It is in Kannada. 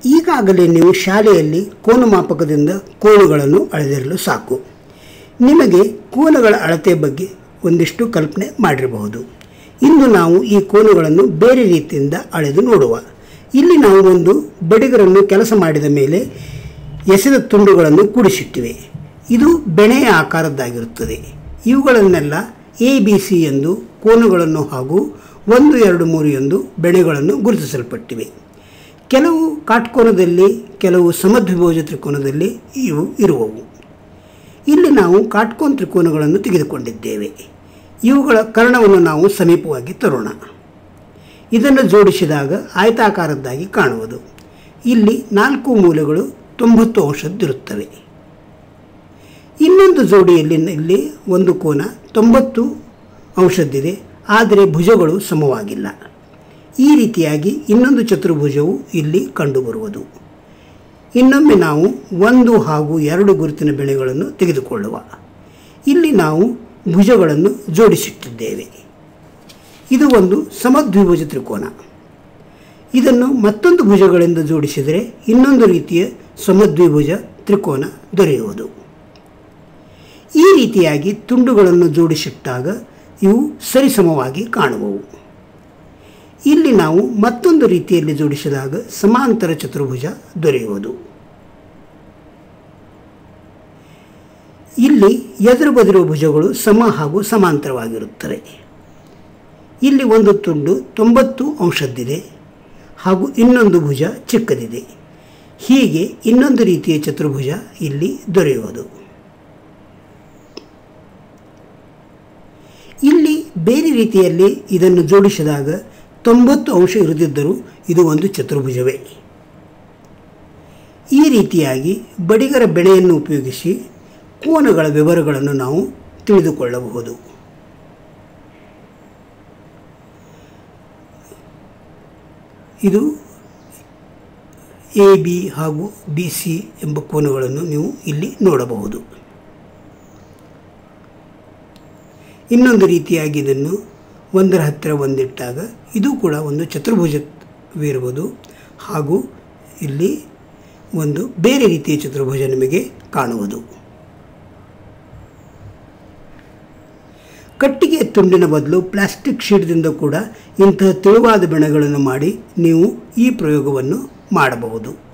ಈಗಾಗಲೇ ನೀವು ಶಾಲೆಯಲ್ಲಿ ಕೋನು ಮಾಪಕದಿಂದ ಕೋನುಗಳನ್ನು ಅಳೆದಿರಲು ಸಾಕು ನಿಮಗೆ ಕೋನುಗಳ ಅಳತೆ ಬಗ್ಗೆ ಒಂದಿಷ್ಟು ಕಲ್ಪನೆ ಮಾಡಿರಬಹುದು ಇಂದು ನಾವು ಈ ಕೋನುಗಳನ್ನು ಬೇರೆ ರೀತಿಯಿಂದ ಅಳೆದು ನೋಡುವ ಇಲ್ಲಿ ನಾವು ಒಂದು ಬಡಿಗರನ್ನು ಕೆಲಸ ಮಾಡಿದ ಮೇಲೆ ಎಸೆದ ತುಂಡುಗಳನ್ನು ಕೂಡಿಸಿಟ್ಟಿವೆ ಇದು ಬೆಣೆಯ ಆಕಾರದ್ದಾಗಿರುತ್ತದೆ ಇವುಗಳನ್ನೆಲ್ಲ ಎ ಬಿ ಸಿ ಎಂದು ಕೋನುಗಳನ್ನು ಹಾಗೂ ಒಂದು ಎರಡು ಮೂರು ಎಂದು ಬೆಣೆಗಳನ್ನು ಗುರುತಿಸಲ್ಪಟ್ಟಿವೆ ಕೆಲವು ಕಾಟ್ಕೋನದಲ್ಲಿ ಕೆಲವು ಸಮದ್ವಿಭೋಜ ತ್ರಿಕೋನದಲ್ಲಿ ಇವು ಇರುವವು ಇಲ್ಲಿ ನಾವು ಕಾಟ್ಕೋನ್ ತ್ರಿಕೋನಗಳನ್ನು ತೆಗೆದುಕೊಂಡಿದ್ದೇವೆ ಇವುಗಳ ಕರ್ಣವನ್ನು ನಾವು ಸಮೀಪವಾಗಿ ತರೋಣ ಇದನ್ನು ಜೋಡಿಸಿದಾಗ ಆಯತಾಕಾರದ್ದಾಗಿ ಕಾಣುವುದು ಇಲ್ಲಿ ನಾಲ್ಕು ಮೂಲೆಗಳು ತೊಂಬತ್ತು ಅಂಶದ್ದಿರುತ್ತವೆ ಇನ್ನೊಂದು ಜೋಡಿಯಲ್ಲಿ ಇಲ್ಲಿ ಒಂದು ಕೋನ ತೊಂಬತ್ತು ಅಂಶದ್ದಿದೆ ಆದರೆ ಭುಜಗಳು ಸಮವಾಗಿಲ್ಲ ಈ ರೀತಿಯಾಗಿ ಇನ್ನೊಂದು ಚತುರ್ಭುಜವು ಇಲ್ಲಿ ಕಂಡುಬರುವುದು ಇನ್ನೊಮ್ಮೆ ನಾವು ಒಂದು ಹಾಗೂ ಎರಡು ಗುರುತಿನ ಬೆಳೆಗಳನ್ನು ತೆಗೆದುಕೊಳ್ಳುವ ಇಲ್ಲಿ ನಾವು ಭುಜಗಳನ್ನು ಜೋಡಿಸಿಟ್ಟಿದ್ದೇವೆ ಇದು ಒಂದು ಸಮದ್ವಿಭುಜ ತ್ರಿಕೋನ ಇದನ್ನು ಮತ್ತೊಂದು ಭುಜಗಳಿಂದ ಜೋಡಿಸಿದರೆ ಇನ್ನೊಂದು ರೀತಿಯ ಸಮದ್ವಿಭುಜ ತ್ರಿಕೋನ ದೊರೆಯುವುದು ಈ ರೀತಿಯಾಗಿ ತುಂಡುಗಳನ್ನು ಜೋಡಿಸಿಟ್ಟಾಗ ಇವು ಸರಿಸಮವಾಗಿ ಕಾಣುವವು ಇಲ್ಲಿ ನಾವು ಮತ್ತೊಂದು ರೀತಿಯಲ್ಲಿ ಜೋಡಿಸಿದಾಗ ಸಮಾಂತರ ಚತುರ್ಭುಜ ದೊರೆಯುವುದು ಇಲ್ಲಿ ಎದುರು ಬದಿರುವ ಭುಜಗಳು ಸಮ ಹಾಗೂ ಸಮಾಂತರವಾಗಿರುತ್ತವೆ ಇಲ್ಲಿ ಒಂದು ತುಂಡು ತೊಂಬತ್ತು ಅಂಶದ್ದಿದೆ ಹಾಗೂ ಇನ್ನೊಂದು ಭುಜ ಚಿಕ್ಕದಿದೆ ಹೀಗೆ ಇನ್ನೊಂದು ರೀತಿಯ ಚತುರ್ಭುಜ ಇಲ್ಲಿ ದೊರೆಯುವುದು ಇಲ್ಲಿ ಬೇರೆ ರೀತಿಯಲ್ಲಿ ಇದನ್ನು ಜೋಡಿಸಿದಾಗ ತೊಂಬತ್ತು ಅಂಶ ಇರದಿದ್ದರೂ ಇದು ಒಂದು ಚತುರ್ಭುಜವೇ ಈ ರೀತಿಯಾಗಿ ಬಡಿಗರ ಬೆಳೆಯನ್ನು ಉಪಯೋಗಿಸಿ ಕೋನಗಳ ವಿವರಗಳನ್ನು ನಾವು ತಿಳಿದುಕೊಳ್ಳಬಹುದು ಇದು ಎ ಬಿ ಹಾಗೂ ಬಿ ಸಿ ಎಂಬ ಕೋನಗಳನ್ನು ನೀವು ಇಲ್ಲಿ ನೋಡಬಹುದು ಇನ್ನೊಂದು ರೀತಿಯಾಗಿ ಇದನ್ನು ಒಂದರ ಹತ್ತಿರ ಒಂದಿಟ್ಟಾಗ ಇದು ಕೂಡ ಒಂದು ಚತುರ್ಭುಜವಿರುವುದು ಹಾಗೂ ಇಲ್ಲಿ ಒಂದು ಬೇರೆ ರೀತಿಯ ಚತುರ್ಭುಜ ನಿಮಗೆ ಕಾಣುವುದು ಕಟ್ಟಿಗೆ ತುಂಡಿನ ಬದಲು ಪ್ಲಾಸ್ಟಿಕ್ ಶೀಟ್ದಿಂದ ಕೂಡ ಇಂತಹ ತೆಳುವಾದ ಬೆಣಗಳನ್ನು ಮಾಡಿ ನೀವು ಈ ಪ್ರಯೋಗವನ್ನು ಮಾಡಬಹುದು